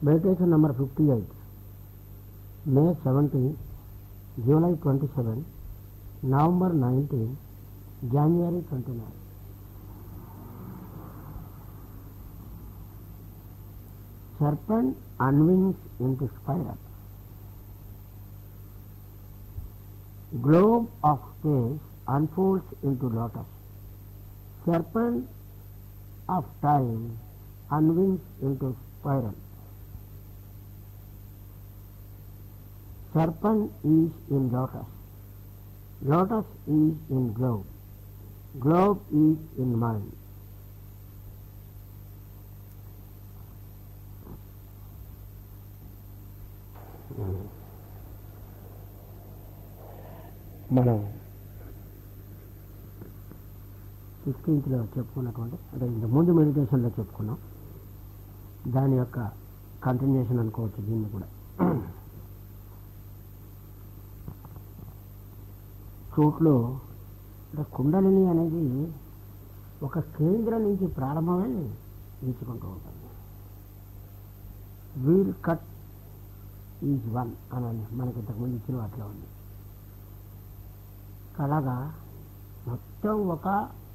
Meditation number fifty eight May seventeen July twenty seven November nineteen January twenty nine serpent unwings into spiral. Globe of space unfolds into lotus. Serpent of time unwings into spiral. Serpent is in lotus. Lotus is in globe. Globe is in mind. మనం సిక్స్టీన్త్లో చెప్పుకున్నటువంటి అంటే ఇంత ముందు మెడిటేషన్లో చెప్పుకున్నాం దాని యొక్క continuation అనుకోవచ్చు దీన్ని కూడా చోట్లో అంటే కుండలిని అనేది ఒక కేంద్రం నుంచి ప్రారంభమై ఎంచుకుంటూ ఉంటుంది వీల్ కట్ ఈజ్ వన్ అని మనకి ఇంతకుముందు ఇచ్చిన వాటిలో ఉంది అలాగా మొత్తం ఒక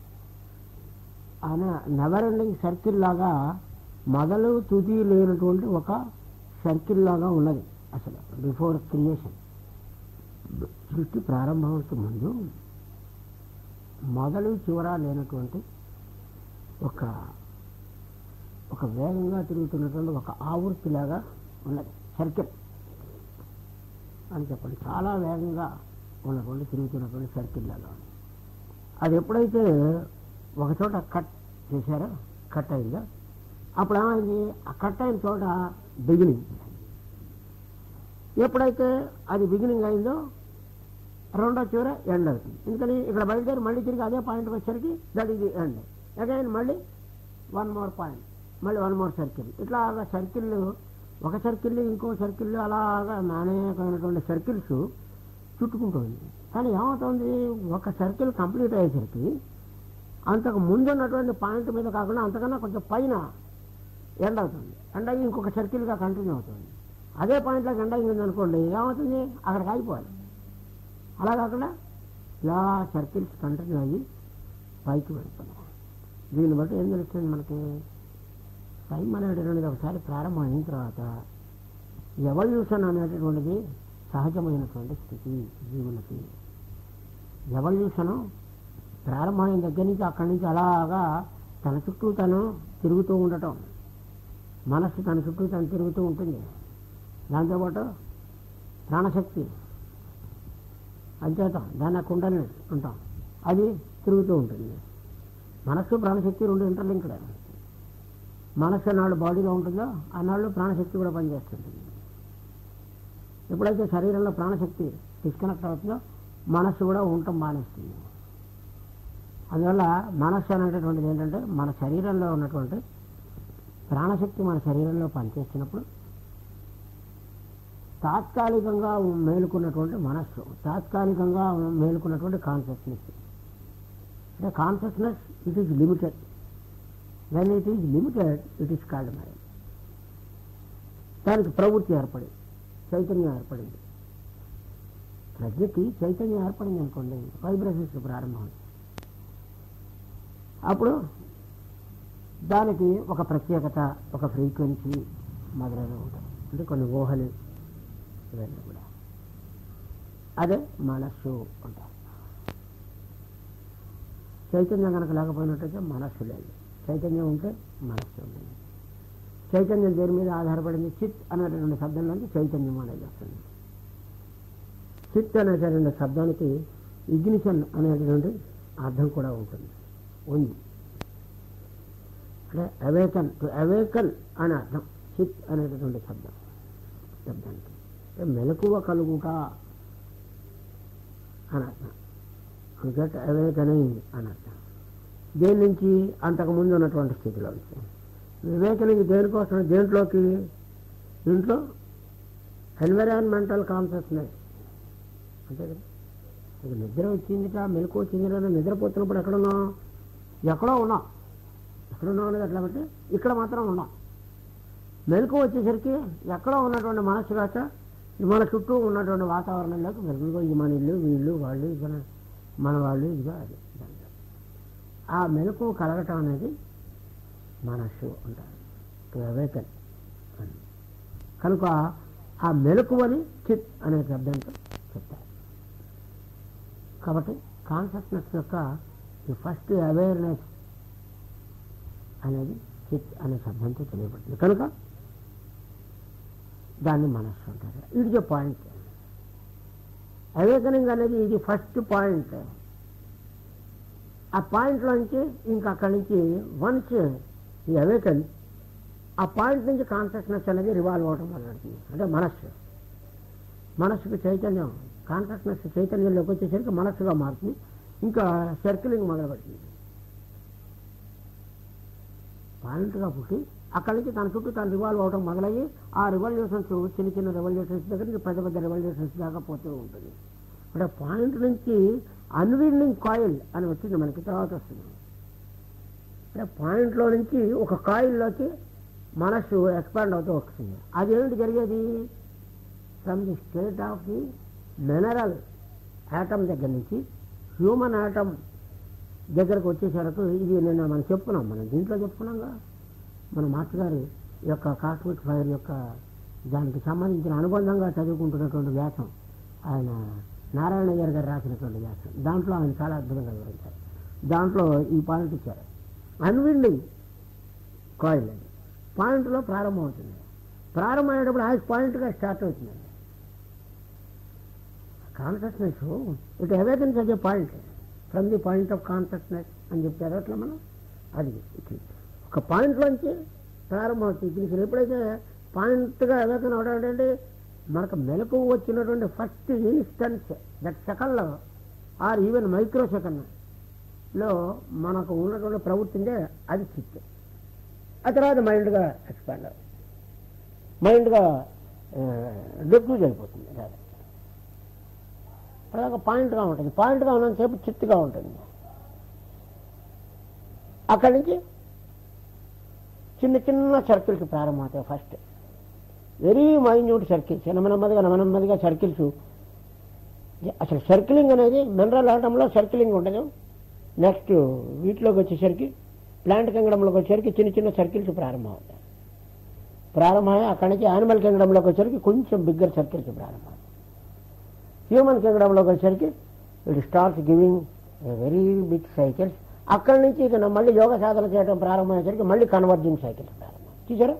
అన నెవర్ ఎండింగ్ సర్కిల్ లాగా మొదలు తుది లేనటువంటి ఒక సర్కిల్ లాగా ఉన్నది అసలు బిఫోర్ క్రియేషన్ సృష్టి ప్రారంభానికి ముందు మొదలు చివర లేనటువంటి ఒక ఒక వేగంగా తిరుగుతున్నటువంటి ఒక ఆవృత్తిలాగా ఉన్నది సర్కిల్ అని చెప్పండి చాలా వేగంగా ఉన్నటువంటి తిరుగుతున్నటువంటి సర్కిల్ లాగా ఉంది అది ఎప్పుడైతే ఒక చోట కట్ చేశారో కట్ అయిందో అప్పుడు ఏమైంది ఆ కట్ అయిన చోట బిగినింగ్ ఎప్పుడైతే అది బిగినింగ్ అయిందో రెండో చివర ఎండ్ అవుతుంది ఎందుకని ఇక్కడ బయలుదేరి మళ్ళీ తిరిగి అదే పాయింట్ వచ్చేసరికి దట్ ఇది ఎండ్ అగైన్ మళ్ళీ వన్ మోర్ పాయింట్ మళ్ళీ వన్ మోర్ సర్కిల్ ఇట్లా సర్కిల్ ఒక సర్కిల్ ఇంకో సర్కిల్ అలాగా నానేకమైనటువంటి సర్కిల్స్ చుట్టుకుంటుంది కానీ ఏమవుతుంది ఒక సర్కిల్ కంప్లీట్ అయ్యేసరికి అంతకు ముందు ఉన్నటువంటి పాయింట్ మీద కాకుండా అంతకన్నా కొంచెం పైన ఎండ్ అవుతుంది ఎండ్ అయ్యి ఇంకొక సర్కిల్గా కంటిన్యూ అవుతుంది అదే పాయింట్లోకి ఎండ్ అయింది అనుకోండి ఏమవుతుంది అక్కడికి ఆగిపోవాలి అలా కాకుండా ఇలా సర్కిల్స్ కంటిన్యూ అయ్యి పైకి వెళ్తున్నాం దీన్ని బట్టి ఏం తెలుస్తుంది మనకి టైం అనేటటువంటిది ఒకసారి ప్రారంభం అయిన తర్వాత ఎవల్యూషన్ అనేటటువంటిది సహజమైనటువంటి స్థితి జీవులకి ఎవల్యూషను ప్రారంభమైన దగ్గర నుంచి అక్కడి నుంచి అలాగా తన చుట్టూ తను తిరుగుతూ ఉండటం మనస్సు తన చుట్టూ తను తిరుగుతూ ఉంటుంది దాంతోపాటు ప్రాణశక్తి అంచేత దాన్ని కుండని అంటాం అది తిరుగుతూ ఉంటుంది మనస్సు ప్రాణశక్తి రెండు ఇంటర్లింక్డ్ మనస్సు నాడు బాడీలో ఉంటుందో ఆ నాళ్ళు ప్రాణశక్తి కూడా పనిచేస్తుంటుంది ఎప్పుడైతే శరీరంలో ప్రాణశక్తి డిస్కనెక్ట్ అవుతుందో మనస్సు కూడా ఉండటం మానేస్తుంది అందువల్ల మనస్సు అనేటటువంటిది ఏంటంటే మన శరీరంలో ఉన్నటువంటి ప్రాణశక్తి మన శరీరంలో పనిచేస్తున్నప్పుడు తాత్కాలికంగా మేలుకున్నటువంటి మనస్సు తాత్కాలికంగా మేలుకున్నటువంటి కాన్షియస్నెస్ అంటే consciousness it is limited when it is limited it is called mind దానికి ప్రవృత్తి ఏర్పడింది చైతన్యం ఏర్పడింది ప్రజ్ఞకి చైతన్యం ఏర్పడింది అనుకోండి వైబ్రేషన్స్ ప్రారంభం అప్పుడు దానికి ఒక ప్రత్యేకత ఒక ఫ్రీక్వెన్సీ మొదలైనవి ఉంటాయి అంటే కొన్ని ఊహలు ఇవన్నీ కూడా అదే మనస్సు అంటారు చైతన్యం కనుక లేకపోయినట్టయితే మనస్సు లేదు చైతన్యం ఉంటే మనస్సు ఉంటుంది చైతన్యం దేని మీద ఆధారపడింది చిత్ అనేటువంటి శబ్దంలోంచి చైతన్యం అనేది వస్తుంది చిత్ అనేటటువంటి శబ్దానికి ఇగ్నిషన్ అనేటువంటి అర్థం కూడా ఉంటుంది ఉంది అంటే అవేకన్ టు అవేకన్ అని అర్థం చిత్ అనేటటువంటి శబ్దం శబ్దానికి అంటే మెలకువ కలుగుట అని అర్థం గట్ అవేకనింగ్ అని అర్థం దేని నుంచి అంతకుముందు ఉన్నటువంటి స్థితిలోంచి వివేకనింగ్ దేనికోసం దేంట్లోకి దీంట్లో ఎన్విరాన్మెంటల్ కాన్షియస్నెస్ అంతే కదా ఇక నిద్ర వచ్చిందిట మెలకు వచ్చిందిట నిద్రపోతున్నప్పుడు ఎక్కడున్నాం ఎక్కడో ఉన్నాం ఎక్కడున్నాం అనేది ఎట్లా అంటే ఇక్కడ మాత్రం ఉన్నాం మెలకు వచ్చేసరికి ఎక్కడో ఉన్నటువంటి మనస్సు కాక ఈ మన చుట్టూ ఉన్నటువంటి వాతావరణంలోకి మెలుగుగా ఇది మన ఇల్లు వీళ్ళు వాళ్ళు ఇది మన- మన వాళ్ళు ఇదిగా అది ఇదంతా. ఆ మెలకు కలగటం అనేది మనస్సు అంటారు టు అవేకన్ అని కనుక ఆ మెలకువని చిత్ అనే శబ్దంతో చెప్తారు కాబట్టి కాన్షియస్నెస్ యొక్క ఈ ఫస్ట్ అవేర్నెస్ అనేది చిత్ అనే శబ్దంతో తెలియబడుతుంది కనుక దాన్ని మనస్సు అంటారు ఇది పాయింట్ అవేకనింగ్ అనేది ఇది ఫస్ట్ పాయింట్ ఆ పాయింట్లోంచి ఇంకా అక్కడి నుంచి వన్స్ ఈ అవేకన్ ఆ పాయింట్ నుంచి కాన్షియస్నెస్ అనేది రివాల్వ్ అవడం మొదలవుతుంది అంటే మనస్సు మనస్సుకు చైతన్యం కాన్షియస్నెస్ చైతన్యంలోకి వచ్చేసరికి మనస్సుగా మారుతుంది ఇంకా సర్కిలింగ్ మొదలుపెడుతుంది పాయింట్గా పుట్టి అక్కడి నుంచి తన చుట్టూ తను రివాల్వ్ అవడం మొదలయ్యి ఆ రివల్యూషన్స్ చిన్న చిన్న రెవల్యూషన్స్ దగ్గర నుంచి పెద్ద పెద్ద రెవల్యూషన్స్ దాకా పోతూ ఉంటుంది అంటే పాయింట్ నుంచి అన్విల్లింగ్ కాయిల్ అని వచ్చింది మనకి తర్వాత వస్తుంది అంటే పాయింట్లో నుంచి ఒక కాయిల్లోకి మనస్సు ఎక్స్పాండ్ అవుతూ వస్తుంది అదేమిటి జరిగేది from the state of the mineral atom దగ్గర నుంచి హ్యూమన్ యాటమ్ దగ్గరకు వచ్చేసరికి ఇది నిన్న మనం చెప్పుకున్నాం మనం దీంట్లో చెప్పుకున్నాంగా మన మాస్టర్ గారి యొక్క కాస్మిక్ ఫైర్ యొక్క దానికి సంబంధించిన అనుబంధంగా చదువుకుంటున్నటువంటి వ్యాసం ఆయన నారాయణ అయ్యర్ గారు రాసినటువంటి వ్యాసం దాంట్లో ఆయన చాలా అద్భుతంగా వివరించారు దాంట్లో ఈ పాయింట్ ఇచ్చారు అన్విల్లింగ్ కాయిల్ అది పాయింట్లో ప్రారంభం అవుతుంది ప్రారంభం అయ్యేటప్పుడు ఆ పాయింట్గా స్టార్ట్ అవుతుందండి కాన్షియస్నెస్ ఇట్ అవేకన్స్ అదే point from the point of consciousness అని చెప్పారు అట్లా మనం అది ఇది. ఒక పాయింట్లోంచి ప్రారంభం అవుతుంది దీనికి ఎప్పుడైతే పాయింట్గా అవేకన్ అవడం అంటే మనకు మెలకు వచ్చినటువంటి ఫస్ట్ ఇన్స్టెన్స్ దట్ సెకండ్లో ఆర్ ఈవెన్ మైక్రో సెకండ్ లో మనకు ఉన్నటువంటి ప్రవృత్తి ఉందే అది చిత్ ఆ తర్వాత మైండ్గా ఎక్స్పాండ్ అవుతుంది మైండ్గా డిఫ్యూజ్ అయిపోతుంది రాదు అలాగ పాయింట్గా ఉంటుంది పాయింట్గా ఉన్నంతసేపు చిత్తుగా ఉంటుంది అక్కడి నుంచి చిన్న చిన్న సర్కిల్స్ ప్రారంభమవుతాయి ఫస్ట్ వెరీ మైన్యూట్ సర్కిల్స్ నెమ్మదిగా నెమ్మదిగా సర్కిల్స్ అసలు సర్కిలింగ్ అనేది మినరల్ ఆటంలో సర్కిలింగ్ ఉండదు నెక్స్ట్ వీటిలోకి వచ్చేసరికి ప్లాంట్ కింగడంలోకి వచ్చేసరికి చిన్న చిన్న సర్కిల్స్ ప్రారంభమవుతాయి ప్రారంభమై అక్కడి నుంచి యానిమల్ కింగడంలోకి వచ్చేసరికి కొంచెం బిగ్గర్ సర్కిల్స్ ప్రారంభమవుతాయి హ్యూమన్ కింగడంలోకి వచ్చేసరికి it starts giving very big cycles అక్కడి నుంచి ఇక మళ్ళీ యోగ సాధన చేయడం ప్రారంభమయ్యేసరికి మళ్ళీ కన్వర్జింగ్ సైకిల్స్ ప్రారంభం చూసారా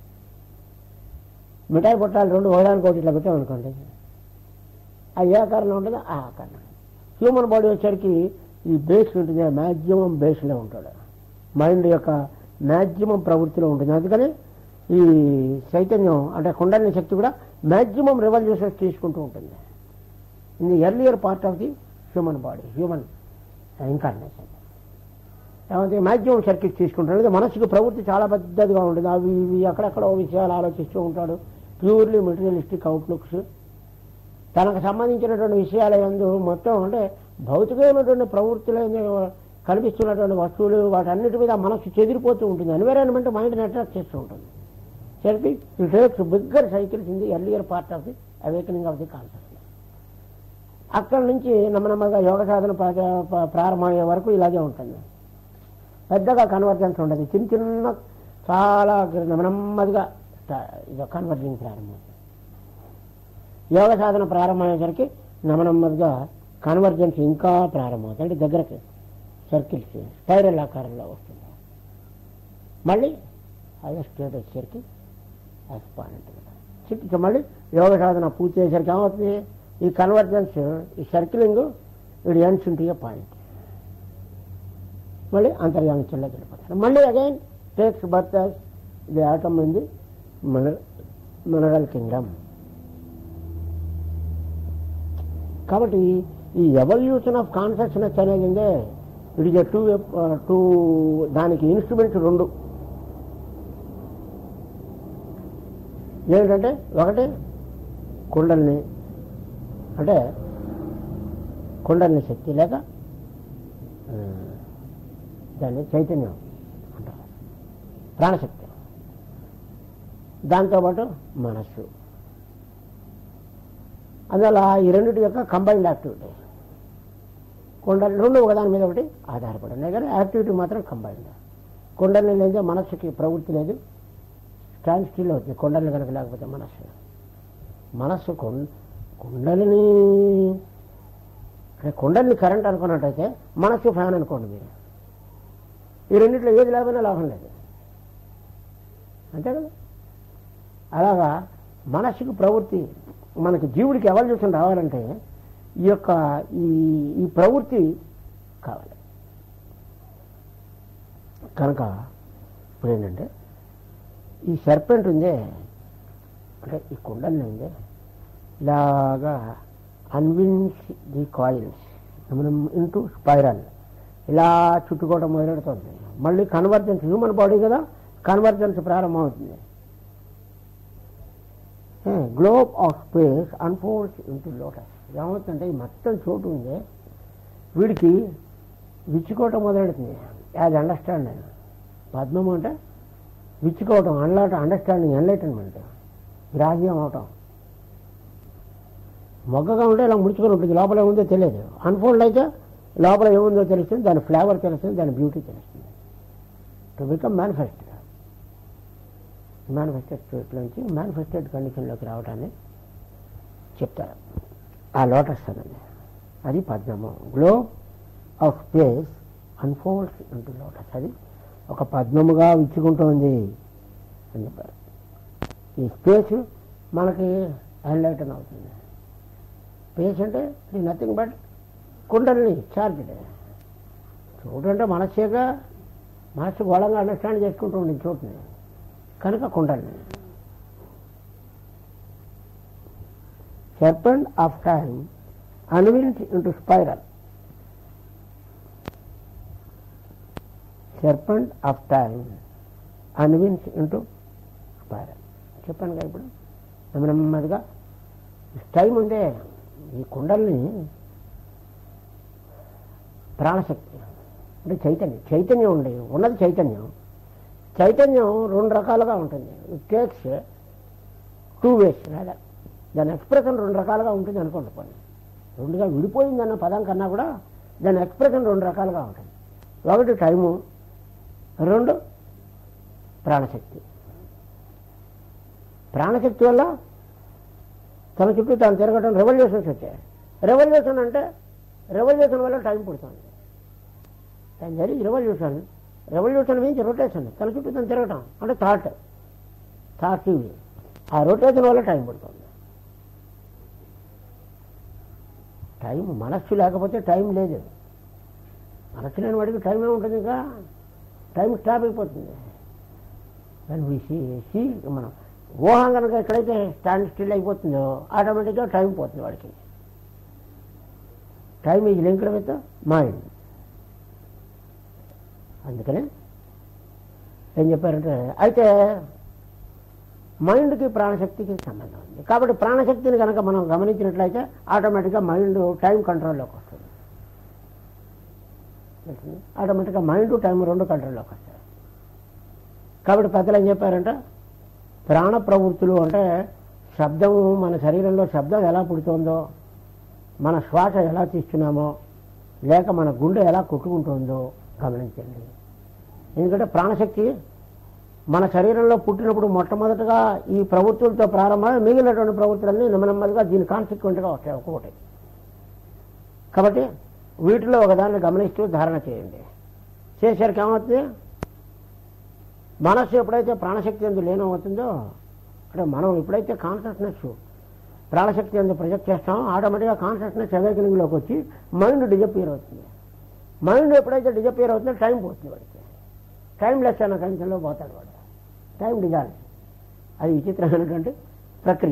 మిఠాయి పొట్టాలు రెండు ఒకదానికి ఒకటి ఇట్లా పెట్టామనుకోండి అది ఏ ఆకారంలో ఉంటుందో ఆ ఆకారం హ్యూమన్ బాడీ వచ్చేసరికి ఈ బేస్ ఉంటుంది మ్యాక్సిమం బేస్లో ఉంటాడు మైండ్ యొక్క మ్యాక్సిమం ప్రవృత్తిలో ఉంటుంది అందుకని ఈ చైతన్యం అంటే కుండలిని శక్తి కూడా మ్యాక్సిమం రెవల్యూషన్స్ తీసుకుంటూ ఉంటుంది in the earlier part of the human body human incarnation ఏమంటే మ్యాక్సిమం సర్కిట్ తీసుకుంటాడు అంటే మనసుకు ప్రవృత్తి చాలా పెద్దదిగా ఉంటుంది అవి ఇవి అక్కడెక్కడో విషయాలు ఆలోచిస్తూ ఉంటాడు ప్యూర్లీ మెటీరియలిస్టిక్ అవుట్లుక్స్ తనకు సంబంధించినటువంటి విషయాల యందు మొత్తం అంటే భౌతికమైనటువంటి ప్రవృత్తిలో కనిపిస్తున్నటువంటి వస్తువులు వాటన్నిటి మీద మనసు చెదిరిపోతూ ఉంటుంది ఎన్విరాన్మెంట్ మైండ్ని అట్రాక్ట్ చేస్తూ ఉంటుంది సరికి it takes bigger cycles in the earlier part of the awakening of the consciousness అక్కడి నుంచి నెమ్మదిగా యోగ సాధన ప్రా- ప్రా- ప్రారంభమయ్యే వరకు ఇలాగే ఉంటుంది పెద్దగా కన్వర్జెన్స్ ఉండదు చిన్న చిన్న చాలా నెమ్మదిగా స్టా- ఇది కన్వర్జింగ్ ప్రారంభమవుతుంది యోగ సాధన ప్రారంభమయ్యేసరికి నెమ్మదిగా కన్వర్జెన్స్ ఇంకా ప్రారంభమవుతుంది అంటే దగ్గరకు సర్కిల్స్ స్పైరల్ ఆకారంలో వస్తుంది మళ్ళీ అదే స్టేట్ వచ్చేసరికి ఎక్స్పాండ్ చిట్టి మళ్ళీ యోగ సాధన పూర్తి చేసరికి ఏమవుతుంది ఈ కన్వర్జెన్స్ ఈ సర్కిలింగ్ ఇది ఎండ్స్ ఉంటుంది పాయింట్ మళ్ళీ అంతర్యామించంలోకి వెళ్ళిపోతారు మళ్ళీ అగైన్ టేక్స్ బర్త్ ఇది ఆటం ఉంది మినరల్ కింగ్డమ్ కాబట్టి ఈ ఎవల్యూషన్ ఆఫ్ కాన్షియస్నెస్ అనేది ఉందే ఇట్ ఇస్ టూ టూ దానికి ఇన్స్ట్రుమెంట్స్ రెండు ఏంటంటే ఒకటి కుండల్ని అంటే కుండల్ని శక్తి లేక ఆ, దాన్ని చైతన్యం అంటారు ప్రాణశక్తి దాంతోపాటు మనస్సు అందువల్ల ఈ రెండింటి యొక్క కంబైన్డ్ యాక్టివిటీ కుండలి రెండు ఒకదాని మీద ఒకటి ఆధారపడి ఉన్నాయి కానీ యాక్టివిటీ మాత్రం కంబైన్డ్ కుండలి లేదా మనస్సుకి ప్రవృత్తి లేదు స్టాండ్ స్టిల్ అవుతుంది కుండలి కనుక లేకపోతే మనస్సు మనస్సు కుండ కుండలిని అంటే కుండలిని కరెంట్ అనుకున్నట్టయితే మనస్సు ఫ్యాన్ అనుకోండి మీరు ఈ రెండిట్లో ఏది లేకపోయినా లాభం లేదు అంతే కదా అలాగా మనస్సుకు ప్రవృత్తి మనకి జీవుడికి ఎవల్యూషన్ రావాలంటే ఈ యొక్క ఈ ఈ ప్రవృత్తి కావాలి కనుక ఇప్పుడు ఏంటంటే ఈ సర్పెంట్ ఉందే అంటే ఈ కుండల్ని ఉందే ఇలాగా అన్విన్స్ ది కాయిల్స్ మనం ఇంటూ స్పైరల్ ఇలా చుట్టుకోవడం మొదలెడుతుంది మళ్ళీ కన్వర్జెన్స్ హ్యూమన్ బాడీ కదా కన్వర్జెన్స్ ప్రారంభమవుతుంది globe of space unfolds into lotus ఏమవుతుందంటే ఈ మొత్తం చోటు ఉంది వీడికి విచ్చుకోవటం మొదలెడుతుంది యాజ్ అండర్స్టాండింగ్ పద్మం అంటే విచ్చుకోవటం అన్లాట అండర్స్టాండింగ్ ఎన్లైటన్మెంట్ గ్రాహ్యం అవటం మొగ్గగా ఉంటే ఇలా ముడుచుకొని ఉంటుంది లోపల ఏముందో తెలియదు అన్ఫోల్డ్ అయితే లోపల ఏముందో తెలుస్తుంది దాని ఫ్లేవర్ తెలుస్తుంది దాని బ్యూటీ తెలుస్తుంది to become manifest manifested state నుంచి మేనిఫెస్టెడ్ కండిషన్లోకి రావడాన్ని చెప్తారు ఆ లోటస్ అన్నది అది పద్మము globe of space unfolds into lotus అది ఒక పద్మముగా విచ్చుకుంటోంది అని చెప్పారు ఈ స్పేస్ మనకి ఎన్లైటన్ అవుతుంది స్పేస్ అంటే ఇది నథింగ్ బట్ కుండల్ని చార్జ్డ్ చూడంటే మనస్సేగా మనస్సు గోళంగా అండర్స్టాండ్ చేసుకుంటూ ఉండింది చోటుని కనుక కుండల్ని serpent of time unwinds into spiral. Serpent of time unwinds into spiral. చెప్పాను కదా ఇప్పుడు నెమ్మది నెమ్మదిగా టైం ఉందే ఈ కుండల్ని ప్రాణశక్తి అంటే చైతన్యం చైతన్యం ఉండే ఉన్నది చైతన్యం చైతన్యం రెండు రకాలుగా ఉంటుంది ఇట్ టేక్స్ టూ వేస్ లేదా దాని ఎక్స్ప్రెషన్ రెండు రకాలుగా ఉంటుంది అనుకోండి పోనీ రెండుగా విడిపోయింది అన్న పదం కన్నా కూడా దాని ఎక్స్ప్రెషన్ రెండు రకాలుగా ఉంటుంది ఒకటి టైము రెండు ప్రాణశక్తి ప్రాణశక్తి వల్ల తన చుట్టూ తాను తిరగటం రెవల్యూషన్స్ వచ్చాయి రెవల్యూషన్ అంటే రెవల్యూషన్ వల్ల టైం పుడుతుంది టైం జరి రెవల్యూషన్ రెవల్యూషన్ మీన్స్ రొటేషన్ తన చుట్టూ తను తిరగటం అంటే థాట్ థాట్ ఇవి ఆ రొటేషన్ వల్ల టైం పుడుతుంది టైం మనస్సు లేకపోతే టైం లేదు మనస్సు లేని వాడికి టైం ఏముంటుంది ఇంకా టైం స్టాప్ అయిపోతుంది దాన్ని వీసి సి మనం ఊహం కనుక ఎక్కడైతే స్టాండ్ స్టిల్ అయిపోతుందో ఆటోమేటిక్గా టైం పోతుంది వాడికి time is linked with mind అందుకనే ఏం చెప్పారంటే అయితే మైండ్కి ప్రాణశక్తికి సంబంధం ఉంది కాబట్టి ప్రాణశక్తిని కనుక మనం గమనించినట్లయితే ఆటోమేటిక్గా మైండ్ టైం కంట్రోల్లోకి వస్తుంది తెలిసింది? ఆటోమేటిక్గా మైండ్ టైం రెండు కంట్రోల్లోకి వస్తాయి కాబట్టి పెద్దలు ఏం చెప్పారంటే ప్రాణ ప్రవృత్తులు అంటే శబ్దం మన శరీరంలో శబ్దం ఎలా పుడుతుందో మన శ్వాస ఎలా తీస్తున్నామో లేక మన గుండె ఎలా కొట్టుకుంటుందో గమనించండి ఎందుకంటే ప్రాణశక్తి మన శరీరంలో పుట్టినప్పుడు మొట్టమొదటగా ఈ ప్రవృత్తులతో ప్రారంభమై మిగిలినటువంటి ప్రవృత్తులన్నీ నెమ్మదిగా దీని కాన్సిక్వెంట్గా వస్తాయి ఒక్కొక్కటి కాబట్టి వీటిలో ఒకదాన్ని గమనిస్తూ ధారణ చేయండి చేసరికి ఏమవుతుంది మనస్సు ఎప్పుడైతే ప్రాణశక్తి ఎందు లీనమవుతుందో అంటే మనం ఎప్పుడైతే కాన్షియస్నెస్ ప్రాణశక్తి ఎందు ప్రొజెక్ట్ చేస్తామో ఆటోమేటిక్గా కాన్షియస్నెస్ అవేకనింగ్లోకి వచ్చి మైండ్ డిజపియర్ అవుతుంది మైండ్ ఎప్పుడైతే డిజపియర్ అవుతుందో టైం పోతుంది వాడికి టైం లెస్ అన్న కండిషన్లో పోతాడు వాడు టైం డిజాల్వ్ అది విచిత్రమైనటువంటి ప్రక్రియ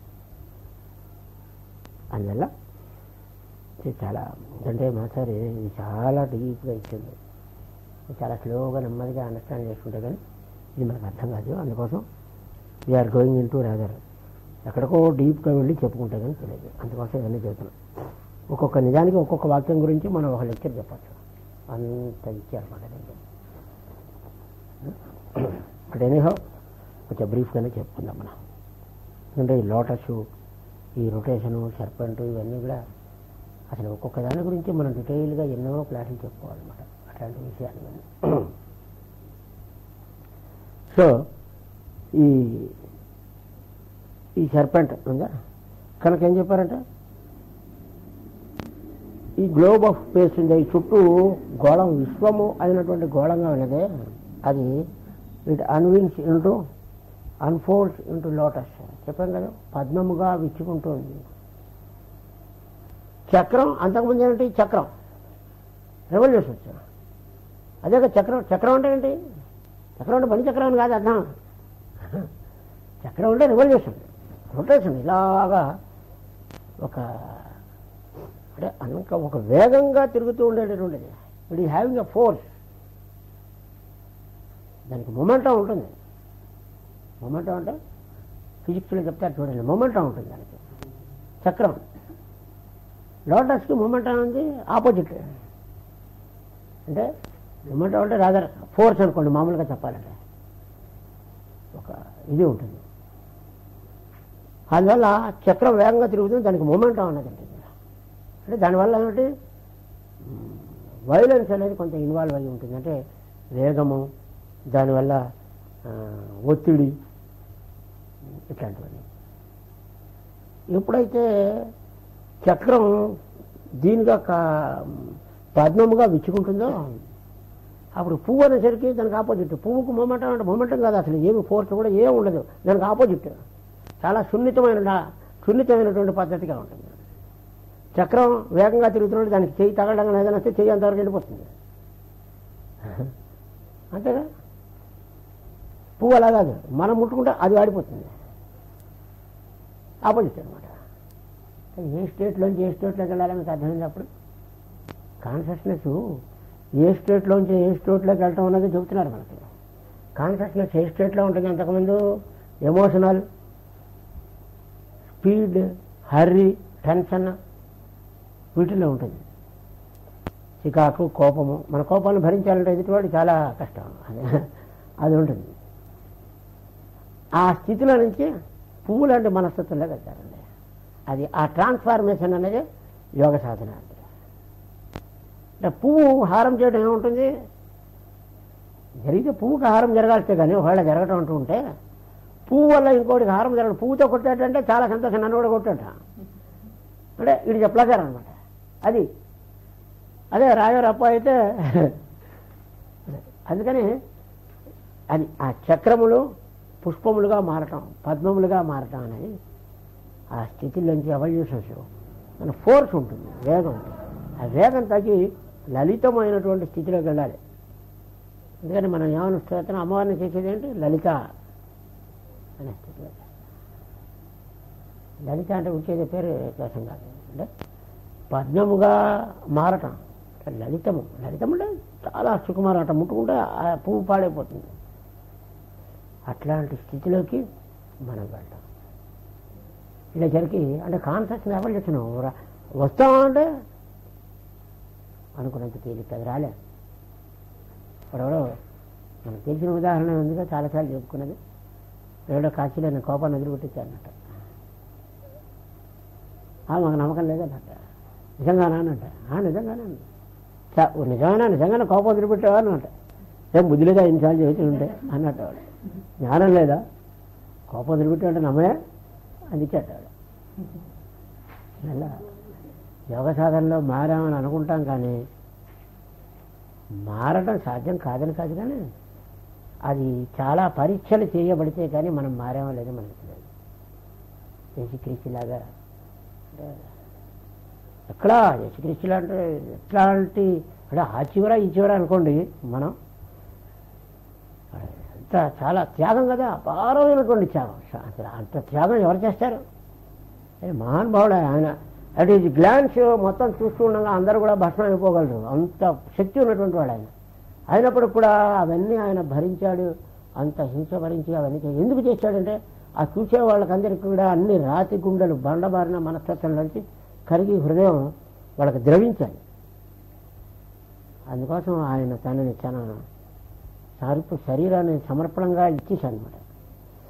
అందువల్ల ఇది చాలా అంటే మాస్టర్ ఇది చాలా డీప్గా ఇచ్చింది ఇది చాలా స్లోగా నెమ్మదిగా అండర్స్టాండ్ చేసుకుంటే కానీ ఇది మనకు అర్థం కాదు అందుకోసం we're going in to rather ఎక్కడికో డీప్గా వెళ్ళి చెప్పుకుంటే కానీ తెలియదు అందుకోసం ఇవన్నీ చెబుతున్నాం ఒక్కొక్క నిజానికి ఒక్కొక్క వాక్యం గురించి మనం ఒక లెక్చర్ చెప్పచ్చు అంత ఇచ్చారన్నమాట బట్ ఎనీహౌ కొంచెం బ్రీఫ్గానే చెప్పుకుందాం మనం ఎందుకంటే ఈ లోటస్ ఈ రొటేషను సర్పెంట్ ఇవన్నీ కూడా అసలు ఒక్కొక్క దాని గురించి మనం డీటెయిల్గా ఎన్నో క్లాసులు చెప్పుకోవాలన్నమాట అట్లాంటి విషయాలు ఇవన్నీ సో ఈ ఈ సర్పెంట్ ఉందా కనుక ఏం చెప్పారంటే ఈ గ్లోబ్ ఆఫ్ స్పేస్ ఉంది ఈ చుట్టూ గోళం విశ్వము అయినటువంటి గోళంగా ఉన్నదే అది it unwinds into unfolds into lotus చెప్పాం కదా పద్మముగా విచ్చుకుంటుంది చక్రం అంతకుముందు ఏంటి చక్రం రెవల్యూషన్ అదే కదా చక్రం చక్రం అంటే ఏంటి చక్రం అంటే పని చక్రం అని కాదు అర్థం చక్రం అంటే రెవల్యూషన్ రొటేషన్ ఇలాగా ఒక అంటే అనక ఒక వేగంగా తిరుగుతూ ఉండేటటువంటిది it is having a force దానికి మొమెంటం ఉంటుంది మొమెంటం అంటే ఫిజిక్స్లో చెప్తారు చూడండి మొమెంటం ఉంటుంది దానికి చక్రం లోటస్కి మొమెంటం ఉంది ఆపోజిట్ అంటే మొమెంటం అంటే రాదర్ ఫోర్స్ అనుకోండి మామూలుగా చెప్పాలంటే ఒక ఇది ఉంటుంది అందువల్ల చక్రం వేగంగా తిరుగుతుంది దానికి మొమెంటం అన్నది ఉంటుంది అంటే దానివల్ల ఏమిటి వైలెన్స్ అనేది కొంత ఇన్వాల్వ్ అయి ఉంటుంది అంటే వేగము దానివల్ల ఆ, ఒత్తిడి ఇట్లాంటివన్నీ ఎప్పుడైతే చక్రం దీనిగా కా- పద్మముగా విచ్చుకుంటుందో అప్పుడు పువ్వు అనేసరికి దానికి ఆపోజిట్ పువ్వుకు మొమెంటం అంటే మొమెంటం కాదు అసలు ఏమి ఫోర్స్ కూడా ఏం ఉండదు దానికి ఆపోజిట్ చాలా సున్నితమైన సున్నితమైనటువంటి పద్ధతిగా ఉంటుంది చక్రం వేగంగా తిరుగుతున్నాడు దానికి చెయ్యి తగలడం ఏదైనా వస్తే చెయ్యి అంతవరకు వెళ్ళిపోతుంది అంతేగా పువ్వు అలా కాదు మనం ముట్టుకుంటే అది ఆడిపోతుంది ఆపోజిట్ అనమాట ఏ స్టేట్లోంచి ఏ స్టేట్లోకి వెళ్ళాలని మీకు అర్థమైనప్పుడు కాన్షియస్నెస్ ఏ స్టేట్లోంచి ఏ స్టేట్లోకి వెళ్ళటం అన్నది చెబుతున్నారు మనకి కాన్షియస్నెస్ ఏ స్టేట్లో ఉంటుంది అంతకుముందు ఎమోషనల్ స్పీడ్ హర్రీ టెన్షన్ వీటిల్లో ఉంటుంది చికాకు కోపము మన కోపాన్ని భరించాలంటే ఎదుటివాడు చాలా కష్టం అది అది ఉంటుంది ఆ స్థితిలో నుంచి పువ్వు లాంటి మనస్తత్వంలోకి వెళ్తారండి అది ఆ ట్రాన్స్ఫార్మేషన్ అనేది యోగ సాధన అంటే అంటే పువ్వు హారం చేయడం ఏముంటుంది జరిగితే పువ్వుకి హారం జరగాల్సే కానీ ఒకవేళ జరగటం అంటూ ఉంటే పువ్వు వల్ల ఇంకోటికి హారం జరగడం పువ్వుతో కొట్టాడంటే చాలా సంతోషం నన్ను కూడా కొట్టాట అంటే ఇది చెప్పలేకారనమాట అది అదే రాయరప్ప అయితే అందుకని అది ఆ చక్రములు పుష్పములుగా మారటం పద్మములుగా మారటం అనేది ఆ స్థితిలోంచి ఎవల్యూషన్స్ మన ఫోర్స్ ఉంటుంది వేగం ఉంటుంది ఆ వేగం తగ్గి లలితమైనటువంటి స్థితిలోకి వెళ్ళాలి అందుకని మనం ఏమని స్తోత్రం అమ్మవారిని చేసేది ఏంటి లలిత అనే స్థితిలో లలిత అంటే వచ్చేది పేరు దోషం కాదు అంటే పద్మముగా మారటం అంటే లలితము లలితం అంటే చాలా సుకుమారం అట్ట ముట్టుకుంటే ఆ పువ్వు పాడైపోతుంది అట్లాంటి స్థితిలోకి మనం వెళ్తాం ఇలా జరిగి అంటే కాన్సెప్ట్ ఎవరు చేసిన వస్తామంటే అనుకున్నంత తేలిక అది రాలే ఇప్పుడెవడో మనకు తెలిసిన ఉదాహరణ ఉందిగా చాలాసార్లు చెప్పుకున్నది ఎవడో కాశీలో నేను కోపాన్ని వదిలిపెట్టించానట ఆ, మాకు నమ్మకం లేదన్నట్ట నిజంగానా అన్నట్ట "ఆ, నిజంగానే అన్న. "చ, ఓ నిజమేనా నిజంగానే కోపం వదిలిపెట్టావా అన్నట్ట ఏం బుద్ధి లేదా ఇన్నిసార్లు చేసి ఉంటే అన్నట్టు వాడు జ్ఞానం లేదా కోపం వదిలిపెట్టావంటే నమ్మయా అందించాడు వాడు అలా యోగ సాధనలో మారామని అనుకుంటాం కానీ మారడం సాధ్యం కాదని కాదు కానీ అది చాలా పరీక్షలు చేయబడితే కానీ మనం మారామో లేదో మనకు తెలియదు యేసుక్రీస్తులాగా అంటే ఎక్కడ యేసుక్రీస్తులా అంటే ఎట్లాంటి అంటే ఆ చివర ఈ చివర అనుకోండి మనం అంత చాలా త్యాగం కదా అపారమైనటువంటి త్యాగం అసలు అంత త్యాగం ఎవరు చేస్తారు ఏ మహానుభావుడు ఆయన అట్ ఈజ్ గ్లాన్స్ మొత్తం చూస్తూ ఉండగా అందరూ కూడా భస్మం అయిపోగలరు అంత శక్తి ఉన్నటువంటి వాడు ఆయన అయినప్పుడు కూడా అవన్నీ ఆయన భరించాడు అంత హింస భరించి అవన్నీ చే- ఎందుకు చేశాడంటే ఆ చూసే వాళ్ళకందరికీ కూడా అన్ని రాతి గుండెలు బండబారిన మనస్తత్వంలోంచి కరిగి హృదయం వాళ్ళకి ద్రవించాలి అందుకోసం ఆయన తనని తన సరుపు శరీరాన్ని సమర్పణంగా ఇచ్చేశాడు అనమాట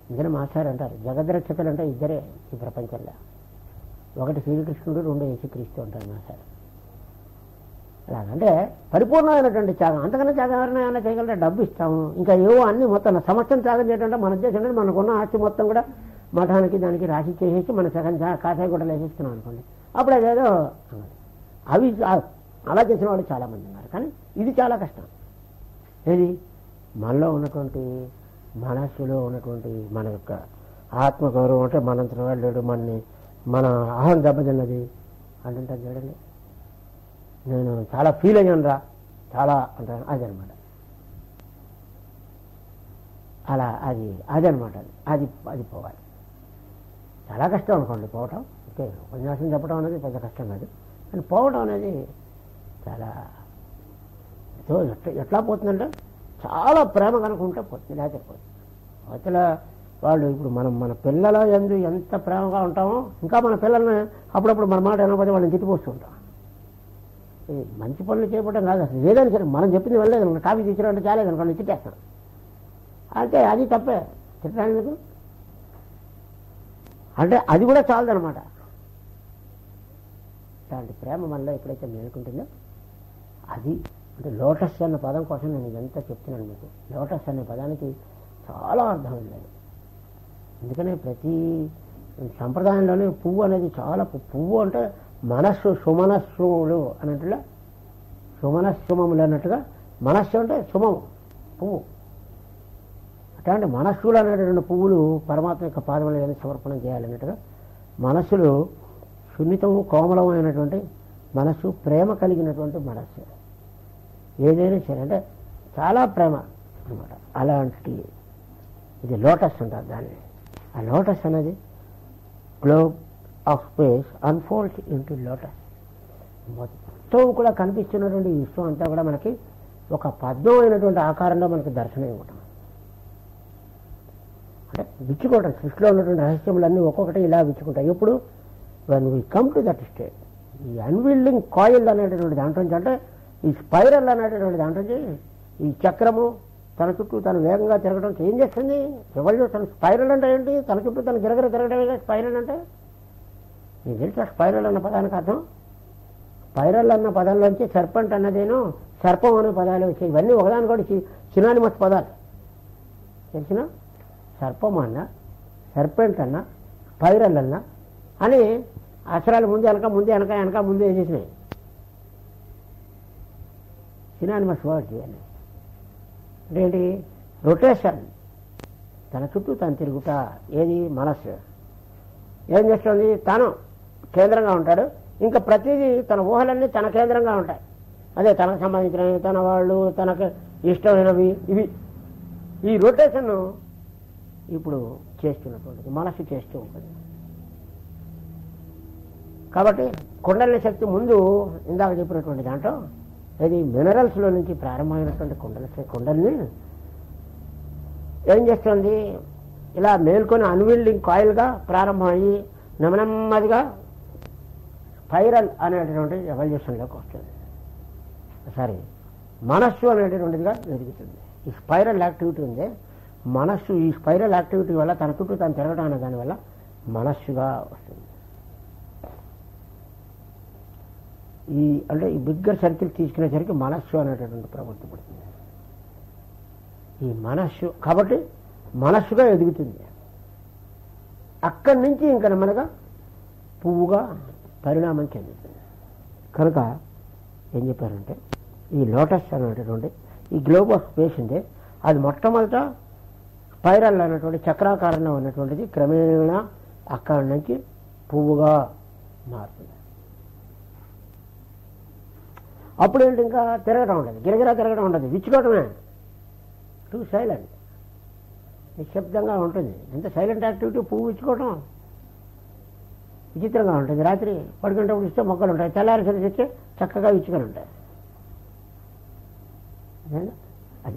ఇద్దరు మాస్టర్ అంటారు జగద్రక్షకులు అంటే ఇద్దరే ఈ ప్రపంచంలో ఒకటి శ్రీకృష్ణుడు రెండు యేసుక్రీస్తు అంటారు మాస్టర్ అలాగంటే పరిపూర్ణమైనటువంటి త్యాగం అంతకన్నా త్యాగం ఎవరైనా ఏమైనా చేయగలరా డబ్బు ఇస్తాము ఇంకా ఏవో అన్ని మొత్తం సమస్తం త్యాగం చేయడం మన ఉద్దేశం అంటే మనకున్న ఆస్తి మొత్తం కూడా మఠానికి దానికి రాసి చేసేసి మన సగం చా- కాసాయి కూడా వేసేస్తున్నాం అనుకోండి అప్పుడు అదేదో అన్నది. అవి ఆ- అలా చేసిన వాళ్ళు చాలా మంది ఉన్నారు కానీ ఇది చాలా కష్టం ఏది మనలో ఉన్నటువంటి మనస్సులో ఉన్నటువంటి మన యొక్క ఆత్మగౌరవం అంటే మనంతటి వాడు లేడు మనని మన అహం దెబ్బతిన్నది అంటుంటారు చూడండి నేను చాలా ఫీల్ అయ్యాను రా చాలా అంటాను అదనమాట అలా అది అదనమాట అది అది అది పోవాలి చాలా కష్టం అనుకోండి పోవటం ఓకే ఉపన్యాసం చెప్పడం అనేది పెద్ద కష్టం కాదు కానీ పోవడం అనేది చాలా సో ఎట్లా ఎట్లా పోతుందంటే చాలా ప్రేమ కనుకుంటే పోతుంది లేకపోతే పోతుంది అవతల వాళ్ళు ఇప్పుడు మనం మన పిల్లల ఎందు ఎంత ప్రేమగా ఉంటామో ఇంకా మన పిల్లల్ని అప్పుడప్పుడు మన మాట వినకపోతే వాళ్ళని తిట్టిపోస్తూ ఉంటాం ఇది మంచి పనులు చేయబడడం కాదు అసలు ఏదైనా సరే మనం చెప్పింది వెళ్ళలేదు అనుకో కాఫీ తీసుకురంటే చాలేదు అనుకోండి తిట్టేస్తాం అంటే అది తప్పే తిట్టడానికి ఎందుకు? అంటే అది కూడా చాలదనమాట ఇలాంటి ప్రేమ మనలో ఎప్పుడైతే మేలుకుంటుందో అది అంటే లోటస్ అన్న పదం కోసం నేను ఇదంతా చెప్తున్నాను మీకు లోటస్ అనే పదానికి చాలా అర్థం ఉంది అందుకనే ప్రతి సంప్రదాయంలోనే పువ్వు అనేది చాలా పు- పువ్వు అంటే మనస్సు సుమనస్సులు అన్నట్టుగా సుమనస్సుమములు అన్నట్టుగా మనస్సు అంటే సుమము పువ్వు అట్లాంటి మనస్సులు అనేటువంటి పువ్వులు పరమాత్మ యొక్క పాదములు ఏదైనా సమర్పణం చేయాలన్నట్టుగా మనస్సులు సున్నితము కోమలమైనటువంటి మనస్సు ప్రేమ కలిగినటువంటి మనస్సు ఏదైనా సరే అంటే చాలా ప్రేమ అనమాట అలాంటి ఇది లోటస్ అంటారు దాన్ని ఆ లోటస్ అనేది globe of space unfold into lotus మొత్తం కూడా కనిపిస్తున్నటువంటి ఈ విశ్వం అంతా కూడా మనకి ఒక పద్మమైనటువంటి ఆకారంలో మనకి దర్శనం ఇవ్వటం అంటే విచ్చుకోవటం సృష్టిలో ఉన్నటువంటి రహస్యములన్నీ ఒక్కొక్కటి ఇలా విచ్చుకుంటాయి ఎప్పుడు when we come to that state ఈ అన్విల్డింగ్ కాయిల్ అనేటటువంటి దాంట్లో నుంచి అంటే ఈ స్పైరల్ అనేటటువంటి దాంట్లో నుంచి ఈ చక్రము తన చుట్టూ తను వేగంగా తిరగడం ఏం చేస్తుంది ఎవరు తన స్పైరల్ అంటే ఏంటి తన చుట్టూ తను గిరగిర తిరగడమే స్పైరల్ అంటే నీకు తెలుసా స్పైరల్ అన్న పదానికి అర్థం స్పైరల్ అన్న పదంలోంచి సర్పంట్ అన్నదేను సర్పం అనే పదాలు వచ్చాయి ఇవన్నీ ఒకదానికొకటి సినానిమస్ పదాలు తెలిసిన సర్పం అన్న సర్పెంట్ అన్న స్పైరల్ అన్న అని అక్షరాలు ముందు వెనక ముందు వెనక వెనక ముందు వేసేసినాయి సినానిమస్ వర్డ్స్ ఇవన్నీ అంటే ఏంటి రొటేషన్ తన చుట్టూ తను తిరుగుట ఏది మనస్సు ఏం చేస్తుంది తను కేంద్రంగా ఉంటాడు ఇంకా ప్రతిదీ తన ఊహలన్నీ తన కేంద్రంగా ఉంటాయి అదే తనకు సంబంధించినవి తన వాళ్ళు తనకు ఇష్టమైనవి ఇవి ఈ రొటేషన్ ఇప్పుడు చేస్తున్నటువంటిది మనస్సు చేస్తూ ఉంటుంది కాబట్టి కుండలిని శక్తి ముందు ఇందాక చెప్పినటువంటి దాంట్లో ఇది మినరల్స్లో నుంచి ప్రారంభమైనటువంటి కుండల కుండల్ని ఏం చేస్తుంది ఇలా మేల్కొని అన్విల్డింగ్ కాయిల్గా ప్రారంభమయ్యి నెమ్మదిగా స్పైరల్ అనేటటువంటి ఎవల్యూషన్లోకి వస్తుంది సారీ మనస్సు అనేటటువంటిదిగా ఎదుగుతుంది ఈ స్పైరల్ యాక్టివిటీ ఉంది మనస్సు ఈ స్పైరల్ యాక్టివిటీ వల్ల తన చుట్టూ తను తిరగడం అనే దానివల్ల మనస్సుగా వస్తుంది ఈ అంటే ఈ బిగ్గర్ సర్కిల్ తీసుకునేసరికి మనస్సు అనేటటువంటి ప్రవృత్తి పడుతుంది ఈ మనస్సు కాబట్టి మనస్సుగా ఎదుగుతుంది అక్కడి నుంచి ఇంకా నెమ్మదిగా పువ్వుగా పరిణామం చెందుతుంది కనుక ఏం చెప్పారంటే ఈ లోటస్ అనేటటువంటి ఈ గ్లోబ్ ఆఫ్ స్పేస్ ఉంది అది మొట్టమొదట స్పైరల్ అనేటువంటి చక్రాకారంలో ఉన్నటువంటిది క్రమేణా అక్కడి నుంచి పువ్వుగా మారుతుంది అప్పుడు ఏంటి ఇంకా తిరగడం ఉండదు గిరగిరా తిరగడం ఉండదు విచ్చుకోవటమే టూ సైలెంట్ నిశ్శబ్దంగా ఉంటుంది ఎంత సైలెంట్ యాక్టివిటీ పువ్వు ఇచ్చుకోవటం విచిత్రంగా ఉంటుంది రాత్రి పడుకునేటప్పుడు ఇస్తే మొక్కలు ఉంటాయి తెల్లారి ఇస్తే చక్కగా ఇచ్చుకొని ఉంటాయి అదేనా? అది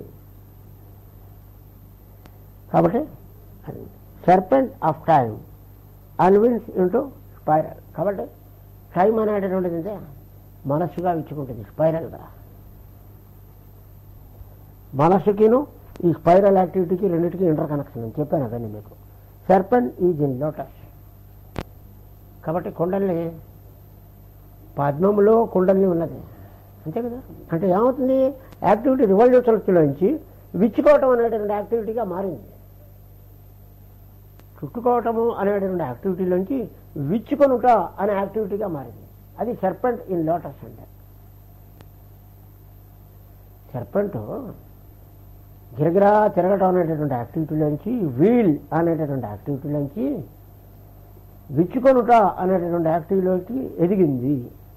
కాబట్టి అది serpent of time unwinds into spiral కాబట్టి టైం అనేటటువంటిది అంటే మనస్సుగా ఇచ్చుకుంటుంది స్పైరల్గా మనస్సుకిను ఈ స్పైరల్ యాక్టివిటీకి రెండింటికి ఇంటర్ కనెక్షన్ అని చెప్పాను అదండి మీకు సర్పన్ ఈజ్ ఇన్ లోటస్ కాబట్టి కుండల్ని పద్మంలో కుండల్ని ఉన్నది అంతే కదా అంటే ఏమవుతుంది యాక్టివిటీ రివల్యూషన్స్లోంచి విచ్చుకోవటం అనేటువంటి యాక్టివిటీగా మారింది చుట్టుకోవటము అనేటువంటి యాక్టివిటీలోంచి విచ్చుకొనుట అనే యాక్టివిటీగా మారింది అది సర్పెంట్ ఇన్ లోటస్ అంటే సర్పెంట్ గిరగిరా తిరగటం అనేటటువంటి యాక్టివిటీలోంచి వీల్ అనేటటువంటి యాక్టివిటీలోంచి విచ్చుకొనుట అనేటటువంటి యాక్టివిటీలోకి ఎదిగింది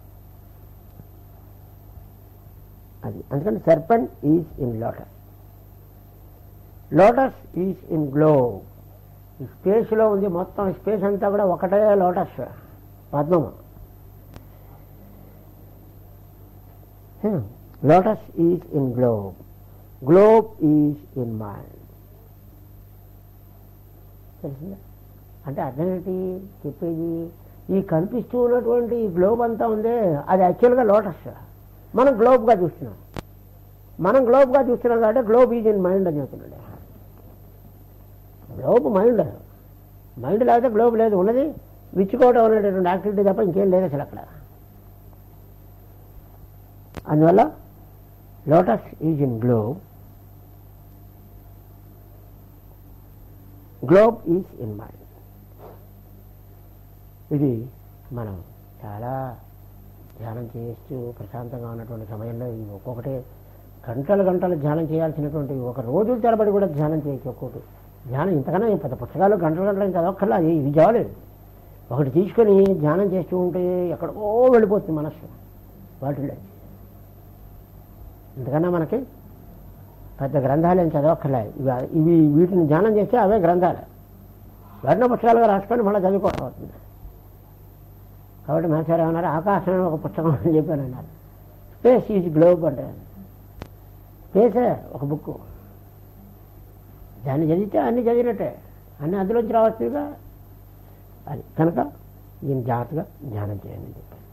అది అందుకని serpent is in lotus lotus is in globe ఈ స్పేస్లో ఉంది మొత్తం స్పేస్ అంతా కూడా ఒకటే లోటస్ పద్మము lotus is in globe globe is in mind తెలిసిందా అంటే అర్థం ఏంటి చెప్పేది ఈ కనిపిస్తూ ఉన్నటువంటి ఈ గ్లోబ్ అంతా ఉందే అది యాక్చువల్గా లోటస్ మనం గ్లోబ్గా చూస్తున్నాం మనం గ్లోబ్గా చూస్తున్నాం కాబట్టి గ్లోబ్ ఈజ్ ఇన్ మైండ్ అని చెప్తున్నాడు గ్లోబ్ మైండ్ మైండ్ లేకపోతే గ్లోబ్ లేదు ఉన్నది విచ్చుకోవడం అనేటటువంటి యాక్టివిటీ తప్ప ఇంకేం లేదు అసలు అక్కడ అందువల్ల lotus is in globe globe is in mind ఇది మనం చాలా ధ్యానం చేస్తూ ప్రశాంతంగా ఉన్నటువంటి సమయంలో ఇది ఒక్కొక్కటి గంటలు గంటలు ధ్యానం చేయాల్సినటువంటి ఒక రోజుల తరబడి కూడా ధ్యానం చేయొచ్చు ఒక్కొక్కటి ధ్యానం ఇంతకన్నా ఏం పెద్ద పుస్తకాలు గంటలు గంటలు చదవక్కర్లా ఇది ఇది చాలేదు ఒకటి తీసుకొని ధ్యానం చేస్తూ ఉంటే ఎక్కడికో వెళ్ళిపోతుంది మనస్సు వాటిలో ఇంతకన్నా మనకి పెద్ద గ్రంథాలు ఏం చదవక్కర్లే ఇవి ఇవి వీటిని ధ్యానం చేస్తే అవే గ్రంథాలు వాటిని పుస్తకాలుగా రాసుకొని మళ్ళీ చదువుకోవడం అవుతుంది కాబట్టి మేసారు ఏమన్నారు ఆకాశం ఒక పుస్తకం అని చెప్పాను అన్నారు స్పేస్ ఈజ్ గ్లోబ్ అంటే స్పేసే ఒక బుక్ దాన్ని చదివితే అన్ని చదివినట్టే అన్ని అందులోంచి రావచ్చుగా అది కనుక దీన్ని జాగ్రత్తగా ధ్యానం చేయండి అని చెప్పాను